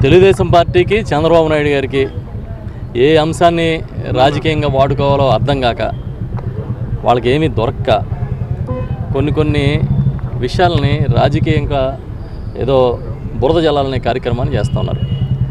తెలుగుదేశం పార్టీకి చంద్రబాబు నాయుడు గారికి ఏ అంశాన్ని రాజకీయంగా వాడుకోవాలో అర్థం కాక వాళ్ళకి ఏమీ దొరక్క కొన్ని కొన్ని విషయాలని రాజకీయంగా ఏదో బురద జల్లాలనే కార్యక్రమాన్ని చేస్తున్నారు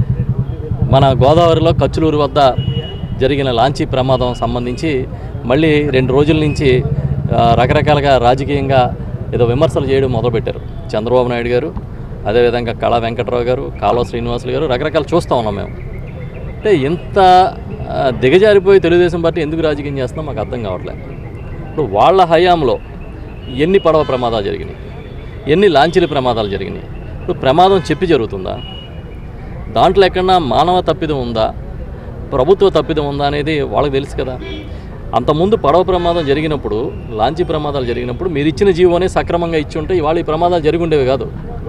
మన గోదావరిలో కచ్చులూరు వద్ద జరిగిన లాంచీ ప్రమాదం సంబంధించి మళ్ళీ రెండు రోజుల నుంచి ఆ, రకరకాలుగా రాజకీయంగా ఏదో విమర్శలు చేయడం మొదలుపెట్టారు చంద్రబాబు నాయుడు గారు అదేవిధంగా కళా వెంకట్రావు గారు కాలువ శ్రీనివాసులు గారు రకరకాలు చూస్తూ ఉన్నాం మేము అంటే ఇంత ఆ, దిగజారిపోయి తెలుగుదేశం పార్టీ ఎందుకు రాజకీయం చేస్తుందో మాకు అర్థం కావట్లేదు ఇప్పుడు వాళ్ళ హయాంలో ఎన్ని పడవ ప్రమాదాలు జరిగినాయి ఎన్ని లాంచీల ప్రమాదాలు జరిగినాయి ఇప్పుడు ప్రమాదం చెప్పి జరుగుతుందా దాంట్లో ఎక్కడన్నా మానవ తప్పిదం ఉందా ప్రభుత్వ తప్పిదం ఉందా అనేది వాళ్ళకి తెలుసు కదా అంతకుముందు పడవ ప్రమాదం జరిగినప్పుడు లాంచీ ప్రమాదాలు జరిగినప్పుడు మీరు ఇచ్చిన జీవోనే సక్రమంగా ఇచ్చి ఉంటే ఇవాళ ఈ ప్రమాదాలు జరిగి ఉండేవి కాదు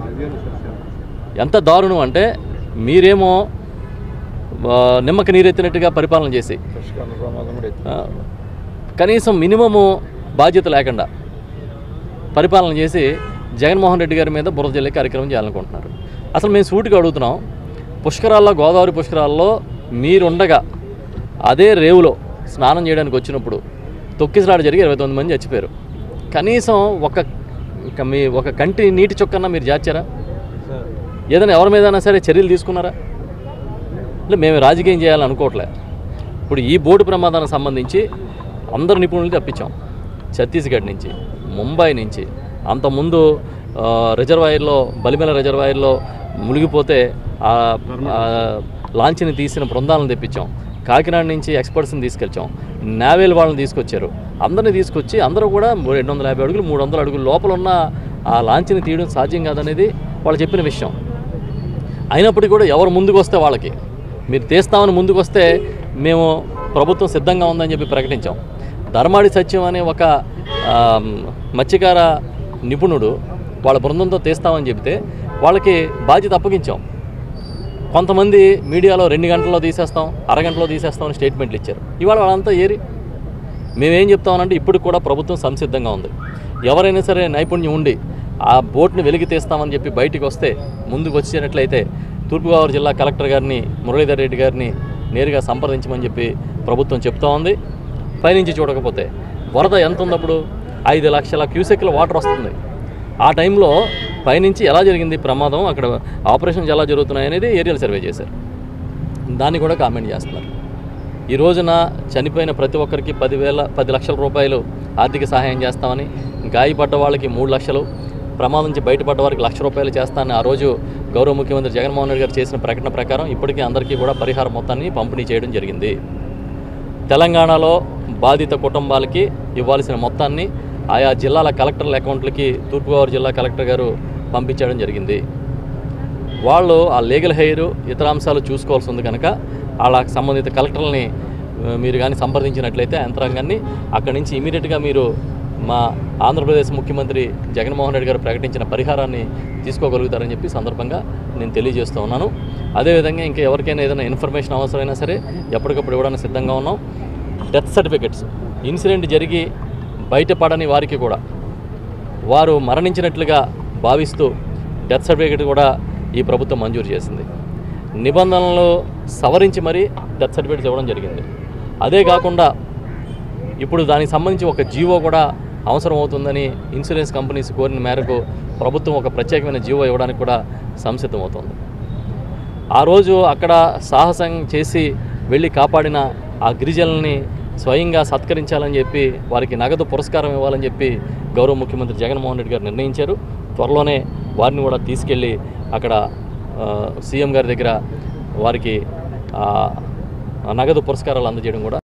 ఎంత దారుణం అంటే మీరేమో ఆ, నిమ్మక నీరెత్తినట్టుగా పరిపాలన చేసి ఆ, కనీసం మినిమము బాధ్యత లేకుండా పరిపాలన చేసి జగన్మోహన్ రెడ్డి గారి మీద బురద జల్లే కార్యక్రమం చేయాలనుకుంటున్నారు అసలు మేము సూటిగా అడుగుతున్నాం పుష్కరాల్లో గోదావరి పుష్కరాల్లో మీరుండగా అదే రేవులో స్నానం చేయడానికి వచ్చినప్పుడు తొక్కిసలాట జరిగి ఇరవై తొమ్మిది మంది చచ్చిపోయారు కనీసం ఒక ఇక మీ ఒక కంటి నీటి చొక్కన్నా మీరు జాచారా ఏదైనా ఎవరి మీదైనా సరే చర్యలు తీసుకున్నారా అంటే మేము రాజకీయం చేయాలని అనుకోవట్లే ఇప్పుడు ఈ బోటు ప్రమాదానికి సంబంధించి అందరు నిపుణులు తెప్పించాం ఛత్తీస్గఢ్ నుంచి ముంబై నుంచి అంతకుముందు ఆ, రిజర్వాయర్లో బలిమెల రిజర్వాయర్లో మునిగిపోతే ఆ ఆ లాంచ్ని తీసిన బృందాలను తెప్పించాం కాకినాడ నుంచి ఎక్స్పర్ట్స్ని తీసుకెళ్ళాం నావేల్ వాళ్ళని తీసుకొచ్చారు అందరిని తీసుకొచ్చి అందరూ కూడా రెండు వందల యాభై అడుగులు మూడు వందల అడుగులు లోపల ఉన్న ఆ లాంచ్ని తీయడం సాధ్యం కాదనేది వాళ్ళు చెప్పిన విషయం అయినప్పటికీ కూడా ఎవరు ముందుకు వస్తే వాళ్ళకి మీరు తీస్తామని ముందుకు వస్తే మేము ప్రభుత్వం సిద్ధంగా ఉందని చెప్పి ప్రకటించాం ధర్మాడి సత్యం అనే ఒక ఆ, మత్స్యకార నిపుణుడు వాళ్ళ బృందంతో తీస్తామని చెబితే వాళ్ళకి బాధ్యత అప్పగించాం కొంతమంది మీడియాలో రెండు గంటల్లో తీసేస్తాం అరగంటలో తీసేస్తామని స్టేట్మెంట్లు ఇచ్చారు ఇవాళ వాళ్ళంతా ఏరి మేమేం చెప్తామనంటే ఇప్పుడు కూడా ప్రభుత్వం సంసిద్ధంగా ఉంది ఎవరైనా సరే నైపుణ్యం ఉండి ఆ బోట్ని వెలికి తీస్తామని చెప్పి బయటికి వస్తే ముందుకు వచ్చినట్లయితే తూర్పుగోదావరి జిల్లా కలెక్టర్ గారిని మురళీధర్ రెడ్డి గారిని నేరుగా సంప్రదించమని చెప్పి ప్రభుత్వం చెప్తా ఉంది పైనుంచి చూడకపోతే వరద ఎంత ఉన్నప్పుడు ఐదు లక్షల క్యూసెక్ల వాటర్ వస్తుంది ఆ టైంలో పైనుంచి ఎలా జరిగింది ప్రమాదం అక్కడ ఆపరేషన్స్ ఎలా జరుగుతున్నాయి అనేది ఏరియల్ సర్వే చేశారు దాన్ని కూడా కామెంట్ చేస్తున్నారు ఈ రోజున చనిపోయిన ప్రతి ఒక్కరికి పదివేల పది లక్షల రూపాయలు ఆర్థిక సహాయం చేస్తామని గాయపడ్డ వాళ్ళకి మూడు లక్షలు ప్రమాదం నుంచి బయటపడ్డ వారికి లక్ష రూపాయలు చేస్తానని ఆ రోజు గౌరవ ముఖ్యమంత్రి జగన్మోహన్ రెడ్డి గారు చేసిన ప్రకటన ప్రకారం ఇప్పటికీ అందరికీ కూడా పరిహార మొత్తాన్ని పంపిణీ చేయడం జరిగింది తెలంగాణలో బాధిత కుటుంబాలకి ఇవ్వాల్సిన మొత్తాన్ని ఆయా జిల్లాల కలెక్టర్ల అకౌంట్లకి తూర్పుగోదావరి జిల్లా కలెక్టర్ గారు పంపించడం జరిగింది వాళ్ళు ఆ లీగల్ హెయిర్ ఇతర అంశాలు చూసుకోవాల్సి ఉంది కనుక వాళ్ళ సంబంధిత కలెక్టర్లని ఆ, మీరు కానీ సంప్రదించినట్లయితే ఆ యంత్రాంగాన్ని అక్కడి నుంచి ఇమీడియట్గా మీరు మా ఆంధ్రప్రదేశ్ ముఖ్యమంత్రి జగన్మోహన్ రెడ్డి గారు ప్రకటించిన పరిహారాన్ని తీసుకోగలుగుతారని చెప్పి సందర్భంగా నేను తెలియజేస్తూ ఉన్నాను అదేవిధంగా ఇంకా ఎవరికైనా ఏదైనా ఇన్ఫర్మేషన్ అవసరమైనా సరే ఎప్పటికప్పుడు ఇవ్వడానికి సిద్ధంగా ఉన్నాం డెత్ సర్టిఫికెట్స్ ఇన్సిడెంట్ జరిగి బయటపడని వారికి కూడా వారు మరణించినట్లుగా భావిస్తూ డెత్ సర్టిఫికేట్ కూడా ఈ ప్రభుత్వం మంజూరు చేసింది నిబంధనలు సవరించి మరీ డెత్ సర్టిఫికేట్స్ ఇవ్వడం జరిగింది అదే కాకుండా ఇప్పుడు దానికి సంబంధించి ఒక జీవో కూడా అవసరం అవుతుందని ఇన్సూరెన్స్ కంపెనీస్ కోరిన మేరకు ప్రభుత్వం ఒక ప్రత్యేకమైన జీవో ఇవ్వడానికి కూడా సంసిద్ధమవుతోంది ఆ రోజు అక్కడ సాహసం చేసి వెళ్ళి కాపాడిన ఆ గిరిజనుల్ని స్వయంగా సత్కరించాలని చెప్పి వారికి నగదు పురస్కారం ఇవ్వాలని చెప్పి గౌరవ ముఖ్యమంత్రి జగన్మోహన్ రెడ్డి గారు నిర్ణయించారు త్వరలోనే వారిని కూడా తీసుకెళ్ళి అక్కడ ఆ, సీఎం గారి దగ్గర వారికి ఆ, ఆ నగదు పురస్కారాలు అందజేయడం కూడా